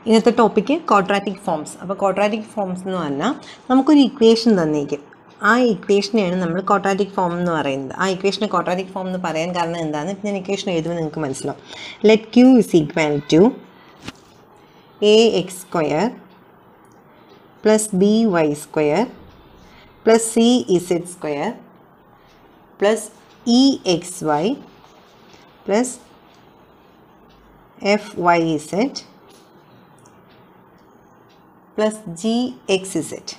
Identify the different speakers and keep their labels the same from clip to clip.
Speaker 1: ഇന്നത്തെ topic quadratic forms അപ്പോൾ quadratic forms എന്ന് പറഞ്ഞാൽ നമുക്കൊരു ഇക്വേഷൻ തന്നേക്കും ആ ഇക്വേഷനെയാണ് നമ്മൾ ക്വാഡ്രാറ്റിക് ഫോം എന്ന് പറയുന്നത് ആ ഇക്വേഷനെ ക്വാഡ്രാറ്റിക് ഫോം എന്ന് പറയാൻ കാരണം എന്താണെന്ന് ഇപ്പം ഞാൻ ഇക്വേഷൻ എഴുതുമ്പോൾ നിങ്ങൾക്ക് മനസ്സിലാവും let Q is equal to A X square plus B Y square plus C Z square plus E X Y plus F Y Z plus G X Z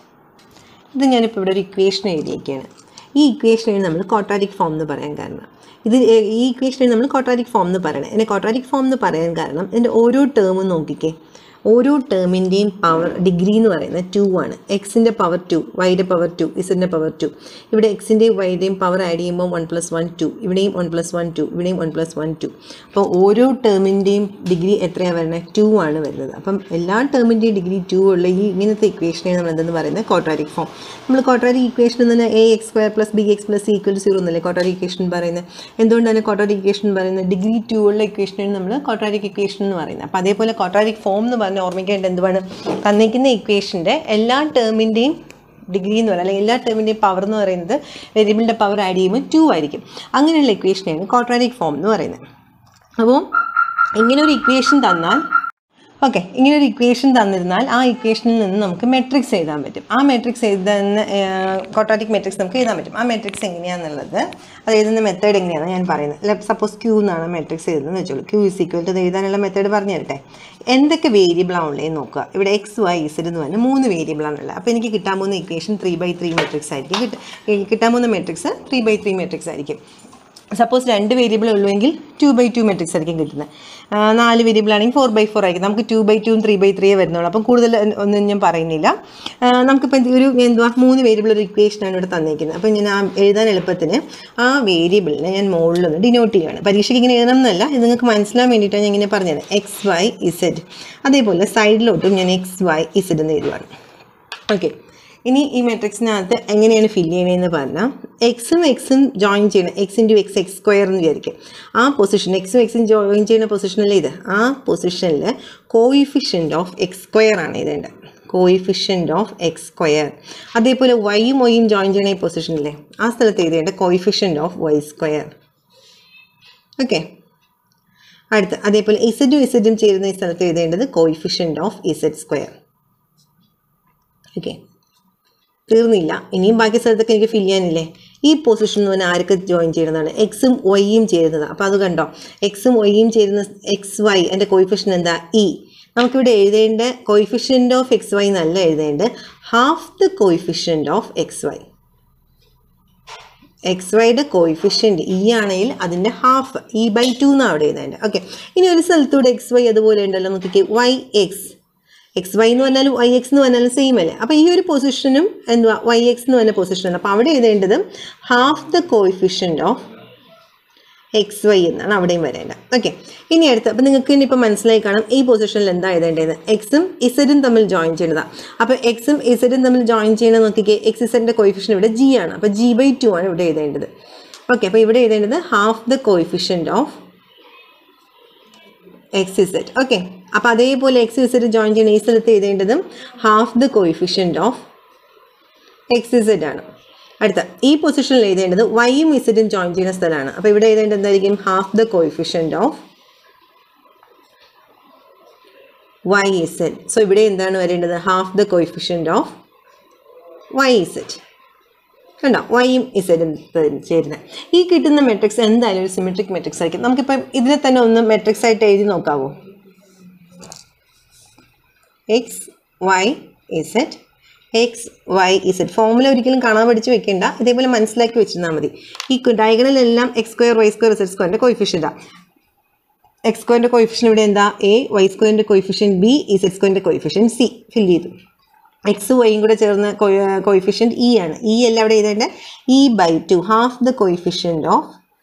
Speaker 1: ഇത് ഞാനിപ്പോൾ ഇവിടെ ഒരു ഇക്വേഷൻ എഴുതിയേക്കാണ് ഈ ഇക്വേഷനാണ് നമ്മൾ ക്വാഡ്രാറ്റിക് ഫോം എന്ന് പറയാൻ കാരണം ഇത് ഈ ഇക്വേഷനാണ് നമ്മൾ ക്വാഡ്രാറ്റിക് ഫോം എന്ന് പറയണത് ഇതിനെ ക്വാഡ്രാറ്റിക് ഫോം എന്ന് പറയാൻ കാരണം ഇതിൻ്റെ ഓരോ ടേമും നോക്കിക്കേ ഓരോ ടേമിൻ്റെയും പവർ ഡിഗ്രി എന്ന് പറയുന്നത് ടു ആണ് എക്സിൻ്റെ പവർ ടു വൈയുടെ പവർ ടു ഇസിൻ്റെ പവർ ടു ഇവിടെ എക്സിൻ്റെയും വൈയുടെയും പവർ ആഡ് ചെയ്യുമ്പോൾ വൺ പ്ലസ് വൺ ടു ഇവിടെയും വൺ പ്ലസ് വൺ ടു ഇവിടെയും വൺ പ്ലസ് വൺ ടു അപ്പോൾ ഓരോ ടേമിൻ്റെയും ഡിഗ്രി എത്രയാണ് വരുന്നത് ടു ആണ് വരുന്നത് അപ്പം എല്ലാ ടേമിൻ്റെയും ഡിഗ്രി ടു ഉള്ള ഈ ഇങ്ങനത്തെ ഇക്വേഷനെ നമ്മൾ എന്തെന്ന് പറയുന്നത് ക്വാഡ്രാറ്റിക് ഫോം നമ്മൾ ക്വാഡ്രാറ്റിക് ഇക്വേഷൻ എന്ന് പറഞ്ഞാൽ A X square plus B X plus equal to zero എന്നല്ലേ ക്വാഡ്രാറ്റിക് ഇക്വേഷൻ പറയുന്നത് എന്തുകൊണ്ടാണ് ക്വാഡ്രാറ്റിക് ഇക്വേഷൻ പറയുന്നത് ഡിഗ്രി ടു ഉള്ള ഇക്വേഷനാണ് നമ്മൾ ക്വാഡ്രാറ്റിക് ഇക്വേഷൻ എന്ന് പറയുന്നത് അപ്പോൾ അതേപോലെ ക്വാഡ്രാറ്റിക് ഫോം എന്ന് പറഞ്ഞാൽ ഓർമ്മിക്കേണ്ട എന്തുവാണ് തന്നിരിക്കുന്ന ഇക്വേഷൻ്റെ എല്ലാ ടേമിൻ്റെയും ഡിഗ്രി എന്ന് പറയുന്നത് അല്ലെങ്കിൽ എല്ലാ ടേമിൻ്റെയും പവർ എന്ന് പറയുന്നത് വേരിയബിളിൻ്റെ പവർ ആഡ് ചെയ്യുമ്പോൾ ടു ആയിരിക്കും അങ്ങനെയുള്ള ഇക്വേഷനെയാണ് ക്വാഡ്രാറ്റിക് ഫോം എന്ന് പറയുന്നത് അപ്പോൾ ഇങ്ങനെ ഒരു ഇക്വേഷൻ തന്നാൽ ഓക്കെ ഇങ്ങനെ ഒരു ഇക്വേഷൻ തന്നിരുന്നാൽ ആ ഇക്വേഷനിൽ നിന്ന് നമുക്ക് മെട്രിക്സ് എഴുതാൻ പറ്റും ആ മെട്രിക്സ് എഴുതുന്ന കോട്ടാറ്റിക് മെട്രിക്സ് നമുക്ക് എഴുതാൻ പറ്റും ആ മെട്രിക്സ് എങ്ങനെയാണെന്നുള്ളത് അത് എഴുതുന്ന മെത്തേഡ് എങ്ങനെയാണെന്ന് ഞാൻ പറയുന്നത് സപ്പോസ് ക്യൂ എന്നാണ് മെട്രിക്സ് എഴുതുന്നത് വെച്ചോളൂ ക്യൂ ഇസ് ഈക്വൽ ടു എഴുതാനുള്ള മെത്തേഡ് പറഞ്ഞു തരട്ടെ എന്തൊക്കെ വേരിയബിളാണ് ഉള്ളതെന്ന് നോക്കുക ഇവിടെ എക്സ് വൈ ഇസഡ് എന്ന് പറഞ്ഞാൽ മൂന്ന് വേരിയബിളാണ് ഉള്ളത് അപ്പോൾ എനിക്ക് കിട്ടാൻ പോകുന്ന equation three by three matrix ആയിരിക്കും കിട്ട കിട്ടാൻ പോകുന്ന matrix three by three matrix ആയിരിക്കും സപ്പോസ് രണ്ട് വേരിയബിൾ ഉള്ളുവെങ്കിൽ ടു ബൈ ടു മെട്രിക്സ് ആയിരിക്കും കിട്ടുന്നത് നാല് വേരിയബിൾ ആണെങ്കിൽ ഫോർ ബൈ ഫോർ ആയിരിക്കും നമുക്ക് ടു ബൈ ടൂവും ത്രീ ബൈ ത്രീയേ വരുന്നുള്ളൂ അപ്പം കൂടുതൽ ഒന്നും ഞാൻ പറയുന്നില്ല നമുക്കിപ്പോൾ ഒരു എന്തുവാ മൂന്ന് വേരിയബിൾ ഒരു ഇക്വേഷനാണ് ഇവിടെ തന്നിരിക്കുന്നത് അപ്പം ഞാൻ ആ എഴുതാൻ എളുപ്പത്തിന് ആ വേരിയബിളിനെ ഞാൻ മുകളിലൊന്ന് ഡിനോട്ട് ചെയ്യുകയാണ് പരീക്ഷയ്ക്ക് ഇങ്ങനെ എഴുതണം എന്നല്ല ഇത് നിങ്ങൾക്ക് മനസ്സിലാൻ വേണ്ടിയിട്ടാണ് ഞാൻ ഇങ്ങനെ പറഞ്ഞത് എക്സ് വൈ ഇസെഡ് അതേപോലെ സൈഡിലോട്ടും ഞാൻ എക്സ് വൈ ഇസെഡ് എന്ന് എഴുതുവാണ് ഓക്കെ ഇനി ഈ മെട്രിക്സിനകത്ത് എങ്ങനെയാണ് ഫില്ല് ചെയ്യണതെന്ന് പറഞ്ഞാൽ എക്സും എക്സും ജോയിൻ ചെയ്യണം X into X X square എന്ന് വിചാരിക്കും ആ പൊസിഷൻ എക്സും എക്സും ജോയിൻ ചെയ്യുന്ന പൊസിഷനല്ലേ ഇത് ആ പൊസിഷനിൽ കോയിഫിഷ്യൻ്റ് ഓഫ് എക്സ് സ്ക്വയർ ആണ് ഇതേണ്ടത് കോയിഫിഷ്യൻ്റ് ഓഫ് എക്സ് സ്ക്വയർ അതേപോലെ വൈയും വൈയും ജോയിൻ ചെയ്യണ ഈ പൊസിഷനില്ലേ ആ സ്ഥലത്ത് എഴുതേണ്ട coefficient of Y square okay അടുത്ത് അതേപോലെ ഇസഡും ഇസഡും ചേരുന്ന ഈ സ്ഥലത്ത് എഴുതേണ്ടത് coefficient of Z square okay തീർന്നില്ല ഇനിയും ബാക്കി സ്ഥലത്തൊക്കെ എനിക്ക് ഫില്ല് ചെയ്യാനില്ലേ ഈ പൊസിഷൻ എന്ന് പറഞ്ഞാൽ ആരൊക്കെ ജോയിൻ ചെയ്യുന്നതാണ് എക്സും വൈയും ചേരുന്നത് അപ്പോൾ അത് കണ്ടോ എക്സും വൈയും ചേരുന്ന എക്സ് വൈ എൻ്റെ കോയിഫിഷ്യൻ എന്താ ഇ നമുക്കിവിടെ എഴുതേണ്ട കോയിഫിഷ്യൻ്റ് ഓഫ് എക്സ് വൈ എന്നല്ല എഴുതേണ്ടത് half the coefficient of X Y X വൈയുടെ കോയിഫിഷ്യൻ്റ് ഇ ആണെങ്കിൽ അതിൻ്റെ ഹാഫ് ഇ ബൈ ടു എന്നാണ് അവിടെ എഴുതേണ്ടത് ഓക്കെ ഇനി ഒരു സ്ഥലത്തൂടെ എക്സ് വൈ അതുപോലെ ഉണ്ടല്ലോ നോക്കിക്കേ വൈ എക്സ് എക്സ് വൈ എന്ന് പറഞ്ഞാലും വൈ എക്സ് എന്ന് പറഞ്ഞാലും സെയിം അല്ലേ അപ്പോൾ ഈ ഒരു പൊസിഷനും എന്തുവാ വൈ എക്സ് എന്ന് പറഞ്ഞ പൊസിഷനാണ് അപ്പോൾ അവിടെ എഴുതേണ്ടത് half the coefficient of X Y എന്നാണ് അവിടെയും വരേണ്ടത് ഓക്കെ ഇനി അടുത്ത് അപ്പോൾ നിങ്ങൾക്ക് ഇനി ഇപ്പോൾ മനസ്സിലായി കാണാം ഈ പൊസിഷനിൽ എന്താ എഴുതേണ്ടത് എക്സും ഇസഡും തമ്മിൽ ജോയിൻ ചെയ്യുന്നതാണ് അപ്പോൾ എക്സും ഇസഡും തമ്മിൽ ജോയിൻ ചെയ്യണത് നോക്കിക്കേ എക്സ് ഇസഡിൻ്റെ കോയിഫിഷ്യൻ ഇവിടെ ജി ആണ് അപ്പോൾ ജി ബൈ ടു ആണ് ഇവിടെ എഴുതേണ്ടത് ഓക്കെ അപ്പോൾ ഇവിടെ എഴുതേണ്ടത് half the coefficient of X Z okay അപ്പോൾ അതേപോലെ എക്സ് ഇസഡ് ജോയിൻ ചെയ്യുന്ന ഈ സ്ഥലത്ത് എഴുതേണ്ടതും half the coefficient of X Z ആണ് അടുത്ത ഈ പൊസിഷനിൽ എഴുതേണ്ടത് വൈയും ഇസഡും ജോയിൻ ചെയ്യുന്ന സ്ഥലമാണ് അപ്പോൾ ഇവിടെ എഴുതേണ്ടത് എന്തായിരിക്കും half the coefficient of Y Z so ഇവിടെ എന്താണ് വരേണ്ടത് half the coefficient of Y Z കണ്ടോ വൈയും ഇസഡും ചേരുന്നത് ഈ കിട്ടുന്ന മെട്രിക്സ് എന്തായാലും ഒരു സിമെട്രിക് മെട്രിക്സ് ആയിരിക്കും നമുക്കിപ്പം ഇതിനെ തന്നെ ഒന്ന് മെട്രിക്സ് ആയിട്ട് എഴുതി നോക്കാവോ X Y Z X Y Z formula ഒരിക്കലും കാണാൻ പഠിച്ച് വെക്കേണ്ട ഇതേപോലെ മനസ്സിലാക്കി വെച്ചിരുന്നാൽ മതി ഈ ഡയഗണലെല്ലാം X square Y square Z സ്ക്വയറിൻ്റെ കോയിഫിഷ്യൻ്റാണ് എക്സ് സ്ക്വയറിൻ്റെ കോയിഫിഷ്യൻ ഇവിടെ എന്താ എ വൈ സ്ക്വയറിൻ്റെ കോയിഫിഷ്യൻ ബി ഇസഡ് സ്ക്വയറിൻ്റെ കോയിഫിഷ്യൻ സി ഫില്ല് ചെയ്തു എക്സ് വൈയും കൂടെ ചേർന്ന് കോയിഫിഷ്യൻ്റ് ഇ ആണ് ഇ എല്ലാം അവിടെ എഴുതേണ്ട E by two half the coefficient of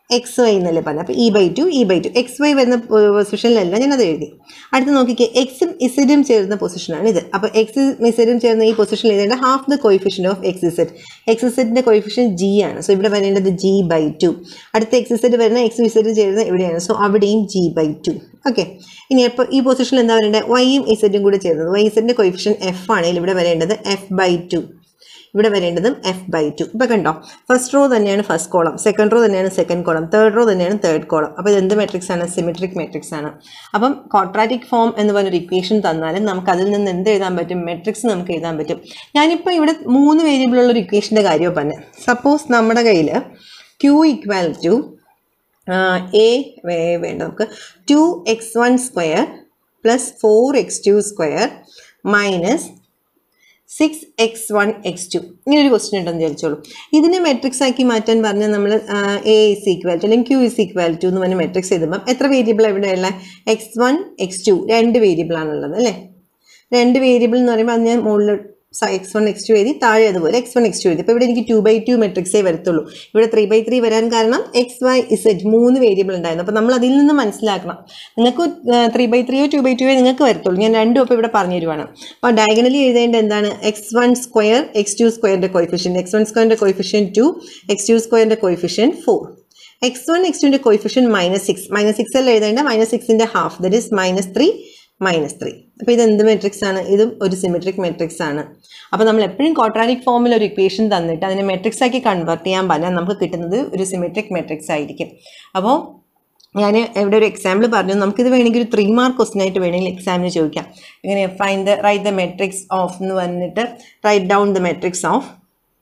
Speaker 1: X Y എന്നല്ലേ പറഞ്ഞത് അപ്പോൾ E by to E by two X Y വരുന്ന പൊസിഷനിലല്ല ഞാനത് എഴുതി അടുത്ത് നോക്കിക്കേ എക്സും ഇസഡും ചേരുന്ന പൊസിഷനാണ് ഇത് അപ്പോൾ എക്സ് ഇസഡും ചേർന്ന ഈ പൊസിഷനിൽ എഴുതേണ്ട half the coefficient of X Z X ഇസഡിൻ്റെ കോയിഫിഷ്യൻ ജി ആണ് സോ ഇവിടെ വരേണ്ടത് ജി ബൈ ടു അടുത്ത എക്സ് ഇസഡ് വരുന്ന എക്സ് ഇസഡ് ചേരുന്ന ഇവിടെയാണ് സോ അവിടെയും ജി ബൈ ടു ഓക്കെ ഇനി അപ്പോൾ ഈ പൊസിഷനിൽ എന്താ വരേണ്ടത് വൈയും ഇസഡും കൂടെ ചേർന്നത് വൈ ഇസഡിൻ്റെ കോയിഫിഷ്യൻ എഫ് ആണെങ്കിൽ ഇവിടെ വരേണ്ടത് എഫ് ബൈ ടു ഇവിടെ വരേണ്ടതും എഫ് ബൈ ടു ഇപ്പോൾ കണ്ടോ ഫസ്റ്റ് റോ തന്നെയാണ് ഫസ്റ്റ് കോളം സെക്കൻഡ് റോ തന്നെയാണ് സെക്കൻഡ് കോളം തേർഡ് റോ തന്നെയാണ് തേർഡ് കോളം അപ്പോൾ ഇത് എന്ത് മെട്രിക്സ് ആണ് സിമെട്രിക് മെട്രിക്സ് ആണ് അപ്പം ക്വാഡ്രാറ്റിക് ഫോം എന്ന് പറഞ്ഞൊരു ഇക്വേഷൻ തന്നാലും നമുക്ക് അതിൽ നിന്ന് എന്ത് എഴുതാൻ പറ്റും മെട്രിക്സ് നമുക്ക് എഴുതാൻ പറ്റും ഞാനിപ്പോൾ ഇവിടെ മൂന്ന് വേരിയബിളുള്ള ഒരു ഇക്വേഷൻ്റെ കാര്യമാണ് പറഞ്ഞത് സപ്പോസ് നമ്മുടെ കയ്യിൽ ക്യൂ ഈക്വൽ ടു എ വേണ്ട നമുക്ക് two X one square plus four X two square minus six X one X two ഇങ്ങനെ ഒരു ക്വസ്റ്റ്യൻ ഉണ്ടെന്ന് വിചാരിച്ചോളൂ ഇതിനെ മെട്രിക്സ് ആക്കി മാറ്റാൻ പറഞ്ഞാൽ നമ്മൾ എ ഇസ് ഈക്വൽ ടു അല്ലെങ്കിൽ ക്യൂ ഇസ് ഈക്വൽ ടു എന്ന് പറഞ്ഞ് മെട്രിക്സ് എഴുതുമ്പം എത്ര വേരിയബിൾ എവിടെയുള്ള എക്സ് വൺ എക്സ് ടു രണ്ട് വേരിയബിൾ ആണുള്ളത് അല്ലേ രണ്ട് വേരിയബിൾ എന്ന് പറയുമ്പോൾ അത് ഞാൻ മുകളിൽ എക്സ് വൺ എക്സ് ടു എഴുതി താഴെ അതുപോലെ എക്സ് വൺ എക്സ് ടു എഴുതി ഇപ്പോൾ ഇവിടെ എനിക്ക് ടു ബൈ ടു മെട്രിക്സേ വരത്തുള്ളൂ ഇവിടെ ത്രീ ബൈ ത്രീ വരാൻ കാരണം എക്സ് വൈ ഇസെറ്റ് മൂന്ന് വേരിയബിൾ ഉണ്ടായിരുന്നു അപ്പോൾ നമ്മൾ അതിൽ നിന്ന് മനസ്സിലാക്കണം നിങ്ങൾക്ക് ത്രീ ബൈ ത്രീയോ ടു ബൈ ടുവോ നിങ്ങൾക്ക് വരത്തുള്ളൂ ഞാൻ രണ്ടും അപ്പോൾ ഇവിടെ പറഞ്ഞു തരുവാണ് അപ്പോൾ ഡയഗണലി എഴുതേണ്ട എന്താണ് X one square X two സ്ക്വയറിൻ്റെ കോയിഫിഷ്യൻ എക്സ് വൺ സ്ക്വയറിൻ്റെ കോയിഫിഷ്യൻ ടു എക്സ് ടു സ്ക്വയറിൻ്റെ coefficient four X one X ടുവിൻ്റെ coefficient minus six minus six അല്ല എഴുതേണ്ട മൈനസ് സിക്സിൻ്റെ half that is minus three minus three അപ്പോൾ ഇത് എന്ത് മെട്രിക്സ് ആണ് ഇതും ഒരു സിമെട്രിക് മെട്രിക്സ് ആണ് അപ്പോൾ നമ്മൾ എപ്പോഴും ക്വാഡ്രാറ്റിക് ഫോമിൽ ഒരു ഇക്വേഷൻ തന്നിട്ട് അതിനെ മെട്രിക്സ് ആക്കി കൺവേർട്ട് ചെയ്യാൻ പറഞ്ഞാൽ നമുക്ക് കിട്ടുന്നത് ഒരു സിമെട്രിക് മെട്രിക്സ് ആയിരിക്കും അപ്പോൾ ഞാൻ ഇവിടെ ഒരു എക്സാമ്പിൾ പറഞ്ഞു നമുക്കിത് വേണമെങ്കിൽ ഒരു ത്രീ മാർക്ക് ക്വസ്റ്റൻ ആയിട്ട് വേണമെങ്കിൽ എക്സാമിന് ചോദിക്കാം എങ്ങനെ find the write the matrix of എന്ന് പറഞ്ഞിട്ട് write down the matrix of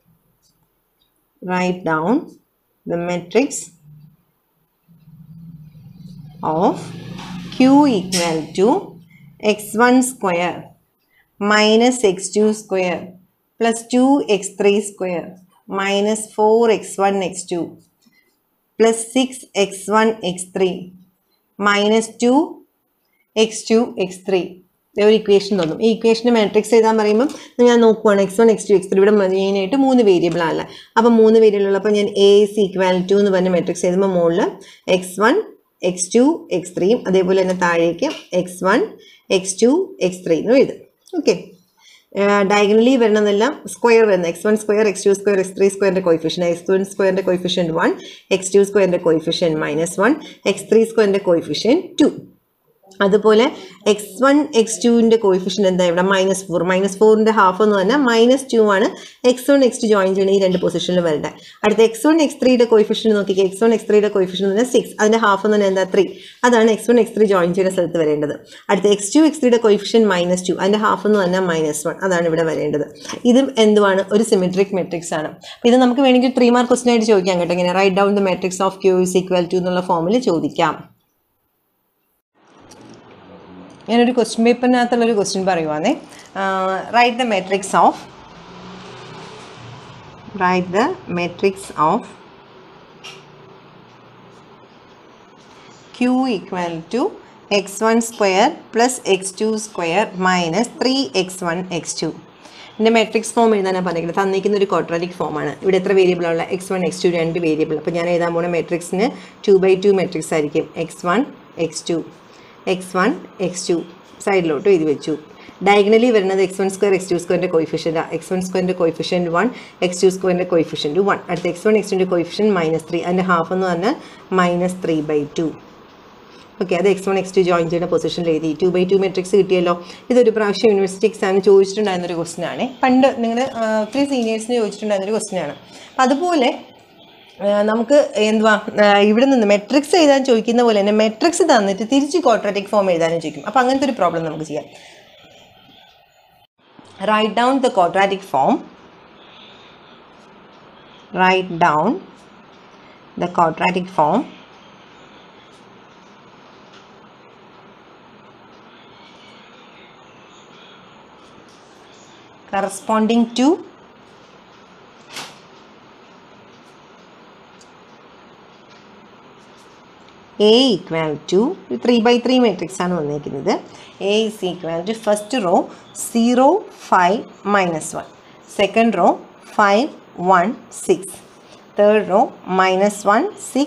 Speaker 1: right down the matrix of q equal to x1 square minus x2 square plus 2x3 square minus 4x1 x2 plus 6x1 x3 minus 2 x2 x3 ഒരു equation തോന്നും ഈ ഇക്വേഷന് matrix എഴുതാൻ പറയുമ്പോൾ ഞാൻ നോക്കുവാണ് X one X two X three ഇവിടെ മെയിനായിട്ട് മൂന്ന് വേരിയബിൾ ആണ് അപ്പോൾ മൂന്ന് വേരിയബിൾ ഉള്ളപ്പോൾ ഞാൻ എ ഇസ് ഈക്വൽ ടു എന്ന് പറഞ്ഞ മാട്രിക്സ് എഴുതുമ്പോൾ മുകളിൽ X one X two X ത്രീയും അതേപോലെ തന്നെ താഴേക്ക് X one X two X three എന്ന് എഴുതും ഓക്കെ ഡയഗണലി വരണമെന്നെല്ലാം സ്ക്വയർ വരുന്നത് X one square X two square X three സ്ക്വയറിൻ്റെ കോയിഫിഷ്യൻ എക്സ് വൺ സ്ക്വയറിൻ്റെ കോയിഫിഷ്യൻ വൺ എക്സ് ടു സ്ക്വയറിൻ്റെ coefficient minus one X three സ്ക്വയറിൻ്റെ കോയിഫിഷ്യൻ ടു അതുപോലെ X one X ടുവിൻ്റെ കോയിഫിഷ്യൻ എന്താ ഇവിടെ മൈനസ് ഫോർ മൈനസ് ഫോറിൻ്റെ ഹാഫ് എന്ന് പറഞ്ഞാൽ മൈനസ് ടു ആണ് X one X two join ചെയ്യണ ഈ രണ്ട് പൊസിഷനിൽ വരേണ്ടത് അടുത്ത എക്സ് വൺ എക്സ് ത്രീയുടെ കോയിഫിഷ്യൻ നോക്കിക്കുക എക്സ് വൺ എക്സ് ത്രീയുടെ കോയിഫിഷ്യൻ എന്ന് പറഞ്ഞാൽ സിക്സ് അതിൻ്റെ ഹാഫ് എന്ന് പറഞ്ഞാൽ എന്താ ത്രീ അതാണ് X one X three join ചെയ്യുന്ന സ്ഥലത്ത് വരേണ്ടത് അടുത്ത എക്സ് ടു എക്സ് ത്രീയുടെ കോയിഫിഷ്യൻ മൈനസ് ടു അതിൻ്റെ ഹാഫ് എന്ന് പറഞ്ഞാൽ മൈനസ് വൺ അതാണ് ഇവിടെ വരേണ്ടത് ഇതും എന്തുവാണ് ഒരു സിമെട്രിക് മെട്രിക്സ് ആണ് അപ്പോൾ ഇത് നമുക്ക് വേണമെങ്കിൽ ത്രീ മാർക്ക് ക്വസ്റ്റൻ ആയിട്ട് ചോദിക്കാം കേട്ടോ ഇങ്ങനെ right down the matrix of Q is equal to എന്നുള്ള ഫോമിൽ ചോദിക്കാം ഞാനൊരു ക്വസ്റ്റ്യൻ പേപ്പറിനകത്തുള്ളൊരു ക്വസ്റ്റ്യൻ പറയുവാന്നേ right the matrix of right the matrix of Q equal to X one square plus X two square minus three X one X two ഇതിൻ്റെ matrix form എഴുതാനാണ് പറഞ്ഞിരിക്കുന്നത് തന്നിരിക്കുന്ന ഒരു ക്വാഡ്രാറ്റിക് ഫോമാണ് ഇവിടെ എത്ര വേരിയബിളുള്ള എക്സ് വൺ എക്സ് ടു രണ്ട് വേരിയബിൾ അപ്പോൾ ഞാൻ എഴുതാൻ പോകുന്ന മെട്രിക്സിന് ടു ബൈ ടു മെട്രിക്സ് ആയിരിക്കും X one X two X one X two സൈഡിലോട്ട് എഴുതി വെച്ചു ഡയഗണലി വരുന്നത് X one square X two സ്ക്വയറിൻ്റെ കോയിഫിഷ്യൻ്റ് എക്സ് വൺ സ്ക്വയറിൻ്റെ കോയിഫിഷ്യൻറ്റ് വൺ എക്സ് ടു സ്ക്വയറിൻ്റെ കോയിഫിഷ്യൻറ്റ് വൺ അടുത്ത എക്സ് വൺ എക്സ് ടുൻ്റെ കോയിഫിഷ്യൻ മൈനസ് ത്രീ അതിൻ്റെ ഹാഫ് എന്ന് പറഞ്ഞാൽ minus three by two okay അത് X one X two join ചെയ്യുന്ന പൊസിഷനിൽ എഴുതി ടു ബൈ ടു മെട്രിക്സ് കിട്ടിയല്ലോ ഇതൊരു പ്രാവശ്യം യൂണിവേഴ്സിറ്റി എക്സാമിന് ചോദിച്ചിട്ടുണ്ടായിരുന്നൊരു ക്വസ്റ്റൻ ആണ് പണ്ട് നിങ്ങൾ ഒത്തിരി സീനിയേഴ്സിന് ചോദിച്ചിട്ടുണ്ടായിരുന്നൊരു ക്വസ്റ്റൻ ആണ് അപ്പം അതുപോലെ നമുക്ക് എന്തുവാ ഇവിടെ നിന്ന് മെട്രിക്സ് എഴുതാൻ ചോദിക്കുന്ന പോലെ തന്നെ മെട്രിക്സ് തന്നിട്ട് തിരിച്ച് ക്വാഡ്രാറ്റിക് ഫോം എഴുതാനും ചോദിക്കും അപ്പോൾ അങ്ങനത്തെ ഒരു പ്രോബ്ലം നമുക്ക് ചെയ്യാം right down the quadratic form right down the quadratic form corresponding to A equal to three by three matrix ആണ് വന്നിരിക്കുന്നത് A is equal to first row zero five minus one second row five one six third row minus one six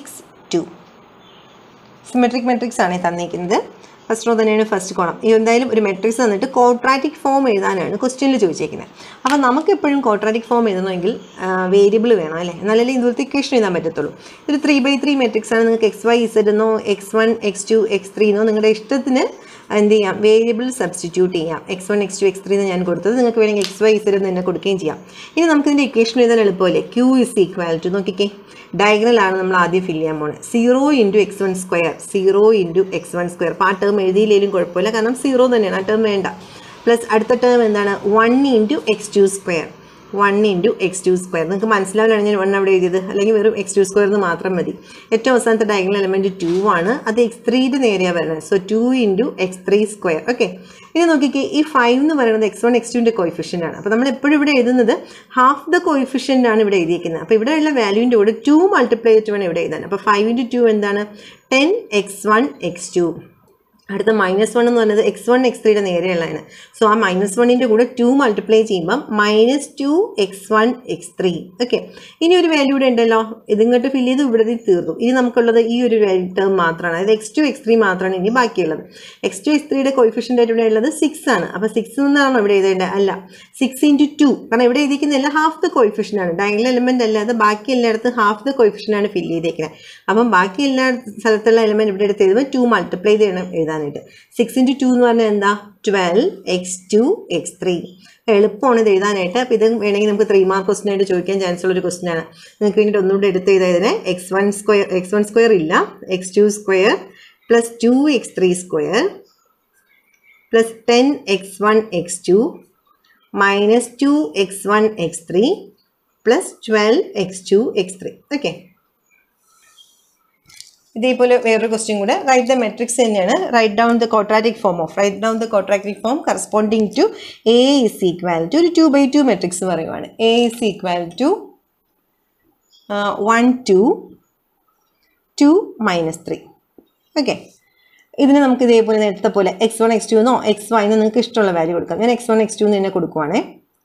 Speaker 1: two symmetric matrix ആണ് ഈ തന്നിരിക്കുന്നത് first row തന്നെയാണ് first column ഈ എന്തായാലും ഒരു matrix തന്നിട്ട് കോട്രാറ്റിക് ഫോം എഴുതാനാണ് ക്വസ്റ്റ്യനിൽ ചോദിച്ചേക്കുന്നത് അപ്പോൾ നമുക്ക് എപ്പോഴും കോട്രാറ്റിക് ഫോം എഴുതണമെങ്കിൽ വേരിയബിൾ വേണം അല്ലേ എന്നാലല്ലേ ഇതുപോലത്തെ ഇക്വേഷൻ എഴുതാൻ പറ്റത്തുള്ളൂ ഒരു ത്രീ ബൈ ത്രീ മെട്രിക്സ് ആണ് നിങ്ങൾക്ക് എക്സ് വൈ ഇസഡ് എന്നോ X one X two X three എന്നോ നിങ്ങളുടെ ഇഷ്ടത്തിന് എന്ത് ചെയ്യാം വേരിയബിൾ സബ്സ്റ്റിറ്റ്യൂട്ട് ചെയ്യാം X one X two X three എന്ന് ഞാൻ കൊടുത്തത് നിങ്ങൾക്ക് വേണമെങ്കിൽ എക്സ് വൈ ഇസഡ് എന്ന് തന്നെ കൊടുക്കുകയും ചെയ്യാം ഇനി നമുക്ക് ഇതിൻ്റെ ഇക്വേഷൻ എഴുതാൻ എളുപ്പമല്ലേ ക്യൂ ഇസ് ഈക്വൽ ടു നോക്കിക്കേ ഡയഗ്രലാണ് നമ്മൾ ആദ്യം ഫില്ല് ചെയ്യാൻ പോകുന്നത് zero into X one square zero into X one square അപ്പോൾ ആ ടേം എഴുതിയില്ലെങ്കിലും കുഴപ്പമില്ല കാരണം സീറോ തന്നെയാണ് ആ ടേം വേണ്ട പ്ലസ് അടുത്ത ടേം എന്താണ് one into X two square one into X two square നിങ്ങൾക്ക് മനസ്സിലാവില്ലാണ് ഞാൻ വൺ അവിടെ എഴുതിയത് അല്ലെങ്കിൽ വെറും എക്സ് ടു സ്ക്വയർ എന്ന് മാത്രം മതി ഏറ്റവും അവസാനത്തെ ഡയഗണൽ എലമെൻറ്റ് ടു ആണ് അത് എക്സ് ത്രീയുടെ നേരെയാണ് വരുന്നത് so two into X three square okay ഇനി നോക്കിക്കേ ഈ ഫൈവ് എന്ന് പറയുന്നത് എക്സ് വൺ എക്സ് ടുവിൻ്റെ കോയിഫിഷ്യൻ്റ് ആണ് അപ്പോൾ നമ്മൾ എപ്പോഴും ഇവിടെ എഴുതുന്നത് ഹാഫ് ദ കോയിഫിഷ്യൻ്റ് ആണ് ഇവിടെ എഴുതിയിരിക്കുന്നത് അപ്പോൾ ഇവിടെയുള്ള വാല്യൂവിൻ്റെ കൂടെ ടു മൾട്ടിപ്ലൈ ചെയ്തിട്ട് വേണം ഇവിടെ എഴുതാൻ അപ്പോൾ ഫൈവ് ഇൻറ്റു ടു എന്താണ് ten X one X two അടുത്ത മൈനസ് വൺ എന്ന് പറയുന്നത് എക്സ് വൺ എക്സ് ത്രീയുടെ നേരെയുള്ളതാണ് സോ ആ മൈനസ് വണ്ണിൻ്റെ കൂടെ ടു മൾട്ടിപ്ലൈ ചെയ്യുമ്പം minus two X one X three okay ഇനി ഒരു വാല്യൂ ഇവിടെ ഉണ്ടല്ലോ ഇതിങ്ങോട്ട് ഫില്ല് ചെയ്ത് ഇവിടെ തീർന്നു ഇനി നമുക്കുള്ളത് ഈ ഒരു ടേം മാത്രമാണ് അതായത് എക്സ് ടു എക്സ് ത്രീ മാത്രമാണ് ഇനി ബാക്കിയുള്ളത് എക്സ് ടു എക്സ് ത്രീയുടെ കോയിഫിഷ്യൻ്റ് ആയിട്ട് ഇവിടെ ഉള്ളത് സിക്സ് ആണ് അപ്പോൾ സിക്സ് നിന്നാണോ ഇവിടെ എഴുതേണ്ടത് അല്ല സിക്സ് ഇൻറ്റു ടു കാരണം ഇവിടെ എഴുതിയിരിക്കുന്നില്ല ഹാഫ് ദ കോയിഫിഷ്യൻ്റ് ആണ് ഡയഗണൽ എലമെൻ്റ് അല്ലാതെ ബാക്കി എല്ലായിടത്തും ഹാഫ് ദ കോയിഫിഷ്യൻ്റ് ആണ് ഫില്ല് ചെയ്തേക്കുന്നത് അപ്പം ബാക്കി എല്ലാ സ്ഥലത്തുള്ള എലമെൻറ്റ് ഇവിടെ എടുത്ത് എഴുതുമ്പോൾ ടു മൾട്ടിപ്ലൈ ചെയ്യണം എഴുതാനായിട്ട് സിക്സ് ഇൻറ്റു ടു എന്ന് പറഞ്ഞാൽ എന്താ twelve X two X three എളുപ്പമാണ് ഇത് എഴുതാനായിട്ട് അപ്പോൾ ഇത് വേണമെങ്കിൽ നമുക്ക് ത്രീ മാർക്ക് ക്വസ്റ്റൻ ആയിട്ട് ചോദിക്കാൻ ചാൻസ് ഉള്ള ഒരു ക്വസ്റ്റൻ ആണ് നിങ്ങൾക്ക് വേണ്ടിയിട്ട് ഒന്നുകൂടെ എടുത്ത് ചെയ്തതിന് X one square X one square ഇല്ല X two square plus two X three square plus ten X one X two minus two X one X three plus twelve X two X three okay ഇതേപോലെ വേറൊരു question കൂടെ right the matrix തന്നെയാണ് right down the quadratic form of right down the quadratic form corresponding to A is equal to ഒരു two by two matrix പറയുവാണ് A is equal to one two two minus three okay ഇതിന് നമുക്ക് ഇതേപോലെ നേരത്തെ പോലെ X one X two എന്നോ X Y എന്ന് നിങ്ങൾക്ക് ഇഷ്ടമുള്ള വാല്യൂ കൊടുക്കാം ഞാൻ എക്സ് വൺ എക്സ് ടു എന്ന് തന്നെ കൊടുക്കുവാണേ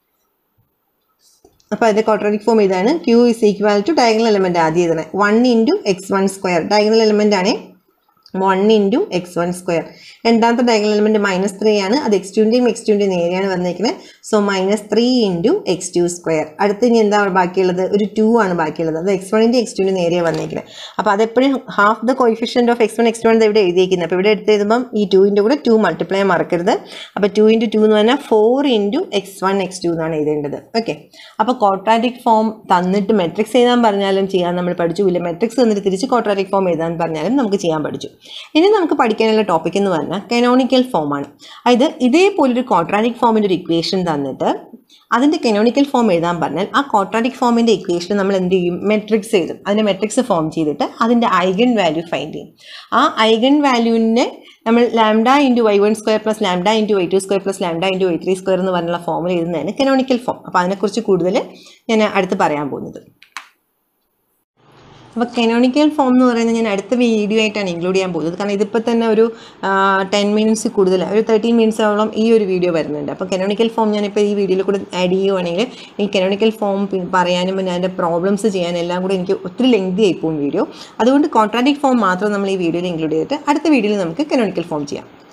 Speaker 1: അപ്പോൾ അതിൻ്റെ ക്വാഡ്രാറ്റിക് ഫോം ഇതാണ് Q is equal to diagonal element ആദ്യം എഴുതണേ one into X one square diagonal element ആണ് one into X one square രണ്ടാമത്തെ ഡയഗണൽ എലമെൻറ്റ് മൈനസ് ത്രീ ആണ് അത് എക്സ് ടുവിൻ്റെയും എക്സ് ടുവിൻ്റെയും നേരെയാണ് വന്നിരിക്കുന്നത് so minus three into X two square അടുത്ത് ഇനി എന്താ ബാക്കിയുള്ളത് ഒരു ടു ആണ് ബാക്കിയുള്ളത് അത് എക്സ് വണ്ണിൻ്റെ എക്സ് ടുവിൻ്റെ നേരെയാണ് വന്നിരിക്കുന്നത് അപ്പോൾ അതെപ്പോഴും half the coefficient of X one X two ആണ് ഇവിടെ എഴുതിയിരിക്കുന്നത് അപ്പോൾ ഇവിടെ എടുത്ത് എഴുതുമ്പം ഈ ടുവിൻ്റെ കൂടെ ടു മൾട്ടിപ്ലൈ മറക്കരുത് അപ്പോൾ ടു ഇൻറ്റു ടു എന്ന് പറഞ്ഞാൽ four into X one X two എന്നാണ് എഴുതേണ്ടത് ഓക്കെ അപ്പോൾ കോട്രാറ്റിക് ഫോം തന്നിട്ട് മെട്രിക്സ് എഴുതാൻ പറഞ്ഞാലും ചെയ്യാൻ നമ്മൾ പഠിച്ചു ഇല്ല മെട്രിക്സ് തന്നിട്ട് തിരിച്ച് കോട്രാറ്റിക് ഫോം എഴുതാൻ പറഞ്ഞാലും നമുക്ക് ചെയ്യാൻ പഠിച്ചു ഇനി നമുക്ക് പഠിക്കാനുള്ള ടോപ്പിക് എന്ന് പറഞ്ഞാൽ കനോണിക്കൽ ഫോമാണ് അതായത് ഇതേപോലൊരു കോട്രാറ്റിക് ഫോമിൻ്റെ ഒരു ഇക്വേഷൻ തന്നിട്ട് അതിൻ്റെ കനോണിക്കൽ ഫോം എഴുതാൻ പറഞ്ഞാൽ ആ കോട്രാറ്റിക് ഫോമിൻ്റെ ഇക്വേഷൻ നമ്മൾ എന്ത് ചെയ്യും മെട്രിക്സ് എഴുതും അതിൻ്റെ മെട്രിക്സ് ഫോം ചെയ്തിട്ട് അതിൻ്റെ ഐഗൺ വാല്യൂ ഫൈൻഡ് ചെയ്യും ആ ഐഗൺ വാല്യൂവിനെ നമ്മൾ lambda into Y one square plus lambda into Y two square plus lambda into Y three square എന്ന് പറഞ്ഞുള്ള ഫോമിൽ എഴുതുന്നതാണ് കനോണിക്കൽ ഫോം അപ്പോൾ അതിനെക്കുറിച്ച് കൂടുതൽ ഞാൻ അടുത്ത് പറയാൻ പോകുന്നത് അപ്പോൾ കനോണിക്കൽ ഫോം എന്ന് പറയുന്നത് ഞാൻ അടുത്ത വീഡിയോ ആയിട്ടാണ് ഇൻക്ലൂഡ് ചെയ്യാൻ പോകുന്നത് കാരണം ഇതിപ്പോൾ തന്നെ ഒരു ടെൻ മിനിറ്റ്സ് കൂടുതൽ ഒരു തേർട്ടീൻ മിനിറ്റ്സോളം ഈ ഒരു വീഡിയോ വരുന്നുണ്ട് അപ്പോൾ കനോണിക്കൽ ഫോം ഞാനിപ്പോൾ ഈ വീഡിയോയിൽ കൂടെ ആഡ് ചെയ്യുവാണെങ്കിൽ ഈ കനോണിക്കൽ ഫോം പറയാനും പിന്നെ അതിൻ്റെ പ്രോബ്ലംസ് ചെയ്യാനും എല്ലാം കൂടെ എനിക്ക് ഒത്തിരി ലെങ്തി ആയിപ്പോവും വീഡിയോ അതുകൊണ്ട് കോൺട്രാക്റ്റിക് ഫോം മാത്രം നമ്മൾ ഈ വീഡിയോയിൽ ഇൻക്ലൂഡ് ചെയ്തിട്ട് അടുത്ത വീഡിയോയിൽ നമുക്ക് കനോണിക്കൽ ഫോം ചെയ്യാം